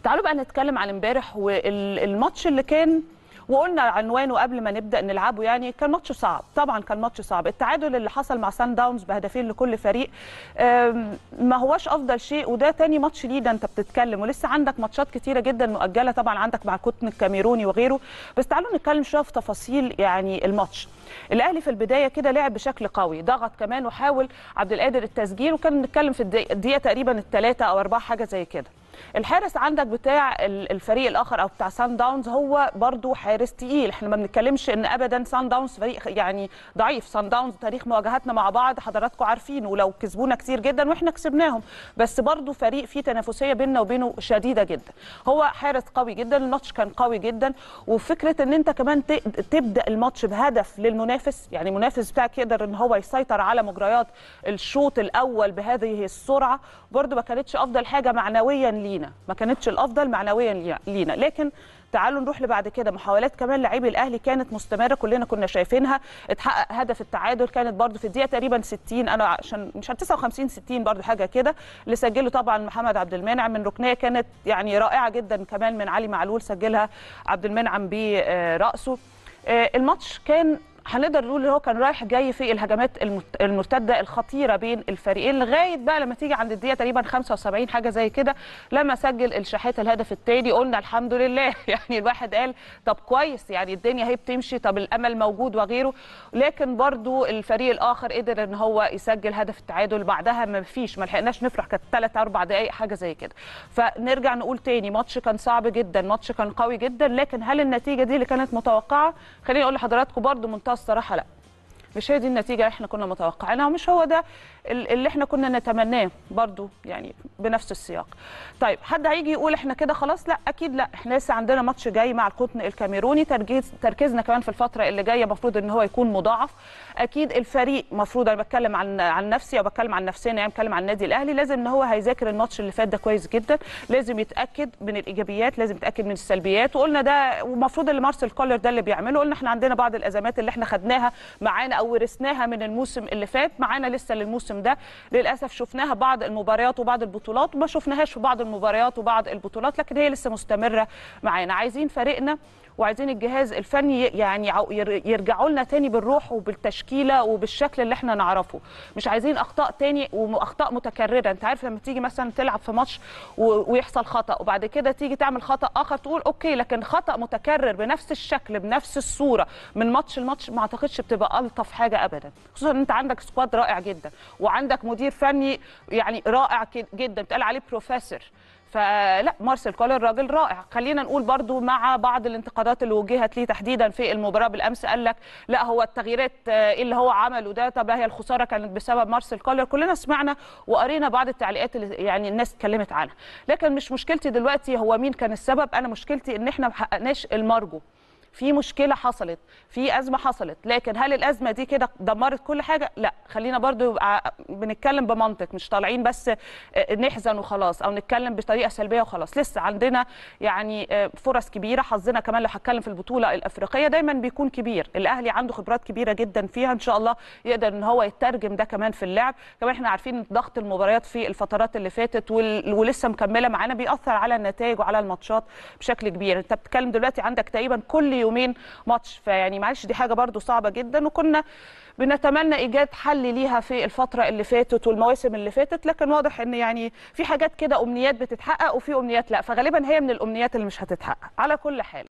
تعالوا بقى نتكلم عن امبارح والماتش اللي كان وقلنا عنوانه قبل ما نبدا نلعبه يعني كان ماتش صعب طبعا كان ماتش صعب التعادل اللي حصل مع سان داونز بهدفين لكل فريق أم، ما هوش افضل شيء وده تاني ماتش ليه ده انت بتتكلم ولسه عندك ماتشات كتيره جدا مؤجله طبعا عندك مع القطن الكاميروني وغيره بس تعالوا نتكلم شويه في تفاصيل يعني الماتش الاهلي في البدايه كده لعب بشكل قوي ضغط كمان وحاول عبد القادر التسجيل وكان بنتكلم في الدقيقه الدقيقة تقريبا الثلاثه او اربعه حاجه زي كده الحارس عندك بتاع ال- الفريق الاخر او بتاع سان داونز هو برضو حارس تقيل احنا ما بنتكلمش ان ابدا سان داونز فريق يعني ضعيف سان داونز تاريخ مواجهاتنا مع بعض حضراتكم عارفين ولو كسبونا كتير جدا واحنا كسبناهم بس برضو فريق فيه تنافسيه بيننا وبينه شديده جدا هو حارس قوي جدا الماتش كان قوي جدا وفكره ان انت كمان ت- تبدا الماتش بهدف للمنافس يعني المنافس بتاعك يقدر ان هو يسيطر على مجريات الشوط الاول بهذه السرعه برضو ما كانتش افضل حاجه معنويا لينا ما كانتش الافضل معنويا لي- لينا لكن تعالوا نروح لبعد كده محاولات كمان لاعبي الاهلي كانت مستمره كلنا كنا شايفينها اتحقق هدف التعادل كانت برضو في الدقيقه تقريبا 60 انا عشان مش عارف 59 60 برضو حاجه كده اللي سجله طبعا محمد عبد المنعم من ركنيه كانت يعني رائعه جدا كمان من علي معلول سجلها عبد المنعم براسه آه، الماتش كان هنقدر نقول ان هو كان رايح جاي في الهجمات المت- المرتده الخطيره بين الفريقين لغايه بقى لما تيجي عند الدقيقه تقريبا 75 حاجه زي كده لما سجل الشحات الهدف الثاني قلنا الحمد لله يعني الواحد قال طب كويس يعني الدنيا هي بتمشي طب الامل موجود وغيره لكن برضو الفريق الاخر قدر ان هو يسجل هدف التعادل بعدها ما فيش ما لحقناش نفرح كانت 3 4 دقائق حاجه زي كده فنرجع نقول تاني ماتش كان صعب جدا ماتش كان قوي جدا لكن هل النتيجه دي اللي كانت متوقعه خليني اقول لحضراتكم برضو منتهى الصراحه لا مش هي دي النتيجه اللي احنا كنا متوقعينها ومش هو ده ال- اللي احنا كنا نتمناه برضو يعني بنفس السياق طيب حد هيجي يقول احنا كده خلاص لا اكيد لا احنا لسه عندنا ماتش جاي مع القطن الكاميروني تركيز تركيزنا كمان في الفتره اللي جايه المفروض ان هو يكون مضاعف اكيد الفريق المفروض انا بتكلم عن عن نفسي او بتكلم عن نفسنا يعني بتكلم عن النادي الاهلي لازم ان هو هيذاكر الماتش اللي فات ده كويس جدا لازم يتاكد من الايجابيات لازم يتاكد من السلبيات وقلنا ده ومفروض اللي مارسيل كولر ده اللي بيعمله قلنا احنا عندنا بعض الازمات اللي احنا خدناها معانا او ورثناها من الموسم اللي فات معانا لسه للموسم ده للاسف شفناها بعض المباريات وبعض البطولات وما شفناهاش في بعض المباريات وبعض البطولات لكن هي لسه مستمره معانا عايزين فريقنا وعايزين الجهاز الفني يعني عو- ير- يرجعوا لنا تاني بالروح وبالتشكيله وبالشكل اللي احنا نعرفه مش عايزين اخطاء تاني واخطاء متكرره انت عارف لما تيجي مثلا تلعب في ماتش و- ويحصل خطا وبعد كده تيجي تعمل خطا اخر تقول اوكي لكن خطا متكرر بنفس الشكل بنفس الصوره من ماتش لماتش ما اعتقدش بتبقى الطف حاجه ابدا خصوصا ان انت عندك سكواد رائع جدا وعندك مدير فني يعني رائع كد- جدا بتقال عليه بروفيسور فلا مارسيل كولر راجل رائع خلينا نقول برضو مع بعض الانتقادات اللي وجهت ليه تحديدا في المباراه بالامس قال لك لا هو التغييرات آه، ايه اللي هو عمله ده طب هي الخساره كانت بسبب مارسيل كولر كلنا سمعنا وقرينا بعض التعليقات اللي يعني الناس اتكلمت عنها لكن مش مشكلتي دلوقتي هو مين كان السبب انا مشكلتي ان احنا ما حققناش المرجو في مشكله حصلت في ازمه حصلت لكن هل الازمه دي كده دمرت كل حاجه لا خلينا برضو يبقى بنتكلم بمنطق مش طالعين بس آه، نحزن وخلاص او نتكلم بطريقه سلبيه وخلاص لسه عندنا يعني آه، فرص كبيره حظنا كمان لو هتكلم في البطوله الافريقيه دايما بيكون كبير الاهلي عنده خبرات كبيره جدا فيها ان شاء الله يقدر ان هو يترجم ده كمان في اللعب كمان احنا عارفين ضغط المباريات في الفترات اللي فاتت وال- ولسه مكمله معانا بيأثر على النتائج وعلى الماتشات بشكل كبير انت بتتكلم دلوقتي عندك تقريبا كل يومين ماتش فيعني معلش دي حاجه برضو صعبه جدا وكنا بنتمنى ايجاد حل ليها في الفتره اللي فاتت والمواسم اللي فاتت لكن واضح ان يعني في حاجات كده امنيات بتتحقق وفي امنيات لا فغالبا هي من الامنيات اللي مش هتتحقق على كل حال